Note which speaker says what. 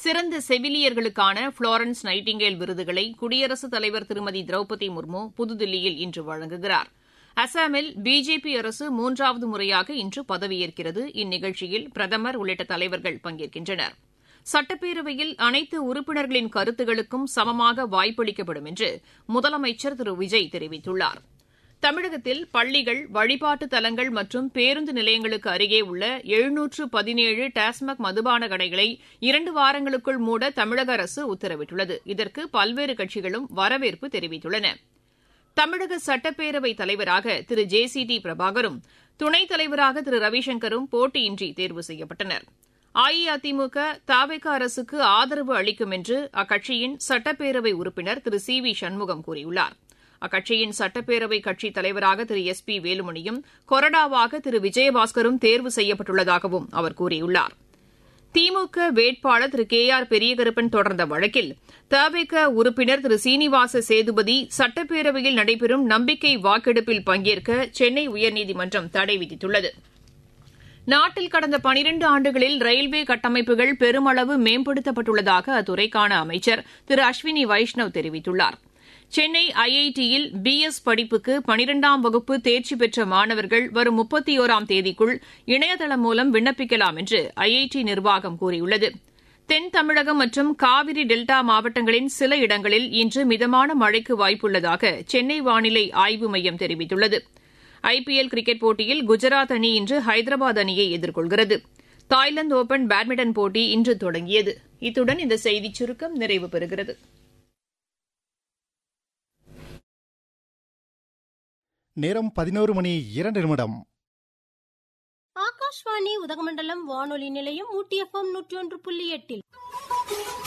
Speaker 1: சிறந்த செவிலியர்களுக்கான Florence Nightingale விருதுகளை குடியரசுத் தலைவர் திருமதி திரௌபதி முர்மு புதுதில்லியில் இன்று வழங்குகிறார் அசாமில் பிஜேபி அரசு மூன்றாவது முறையாக இன்று பதவியேற்கிறது இந்நிகழ்ச்சியில் பிரதமர் உள்ளிட்ட தலைவர்கள் பங்கேற்கின்றனர் சட்டப்பேரவையில் அனைத்து உறுப்பினர்களின் கருத்துகளுக்கும் சமமாக வாய்ப்பளிக்கப்படும் என்று முதலமைச்சர் திரு விஜய் தெரிவித்துள்ளார் தமிழகத்தில் பள்ளிகள் வழிபாட்டு தலங்கள் மற்றும் பேருந்து நிலையங்களுக்கு அருகே உள்ள எழுநூற்று பதினேழு டாஸ்மாக் மதுபான கடைகளை இரண்டு வாரங்களுக்குள் மூட தமிழக அரசு உத்தரவிட்டுள்ளது இதற்கு பல்வேறு கட்சிகளும் வரவேற்பு தெரிவித்துள்ளன தமிழக சட்டப்பேரவைத் தலைவராக திரு ஜே சி டி பிரபாகரும் துணைத் தலைவராக திரு ரவிசங்கரும் போட்டியின்றி தேர்வு செய்யப்பட்டனர் அஇஅதிமுக தாவேக அரசுக்கு ஆதரவு அளிக்கும் என்று அக்கட்சியின் சட்டப்பேரவை உறுப்பினர் திரு சி வி சண்முகம் கூறியுள்ளார் அக்கட்சியின் சட்டப்பேரவை கட்சித் தலைவராக திரு எஸ் பி வேலுமணியும் கொறடாவாக திரு விஜயபாஸ்கரும் தேர்வு செய்யப்பட்டுள்ளதாகவும் அவர் கூறியுள்ளார் திமுக வேட்பாளர் திரு கே ஆர் பெரியகருப்பன் தொடர்ந்த வழக்கில் தவிக உறுப்பினர் திரு சீனிவாச சேதுபதி சட்டப்பேரவையில் நடைபெறும் நம்பிக்கை வாக்கெடுப்பில் பங்கேற்க சென்னை உயர்நீதிமன்றம் தடை விதித்துள்ளது நாட்டில் கடந்த பனிரண்டு ஆண்டுகளில் ரயில்வே கட்டமைப்புகள் பெருமளவு மேம்படுத்தப்பட்டுள்ளதாக அத்துறைக்கான அமைச்சர் திரு அஸ்வினி வைஷ்ணவ் தெரிவித்துள்ளார் சென்னை ஐஐடியில் பி எஸ் படிப்புக்கு பனிரெண்டாம் வகுப்பு தேர்ச்சி பெற்ற மாணவர்கள் வரும் முப்பத்தியோராம் தேதிக்குள் இணையதளம் மூலம் விண்ணப்பிக்கலாம் என்று ஐஐடி நிர்வாகம் கூறியுள்ளது தென் தமிழகம் மற்றும் காவிரி டெல்டா மாவட்டங்களின் சில இடங்களில் இன்று மிதமான மழைக்கு வாய்ப்புள்ளதாக சென்னை வானிலை ஆய்வு மையம் தெரிவித்துள்ளது ஐபிஎல் கிரிக்கெட் போட்டியில் குஜராத் அணி இன்று ஹைதராபாத் அணியை எதிர்கொள்கிறது தாய்லாந்து ஓபன் பேட்மிண்டன் போட்டி இன்று தொடங்கியது இத்துடன் இந்த செய்திச் சுருக்கம் நிறைவு பெறுகிறது
Speaker 2: நேரம் பதினோரு மணி இரண்டு நிமிடம்
Speaker 3: ஆகாஷ்வாணி உதகமண்டலம் வானொலி நிலையம் ஊட்டி எஃப்எம் நூற்றி ஒன்று புள்ளி எட்டில்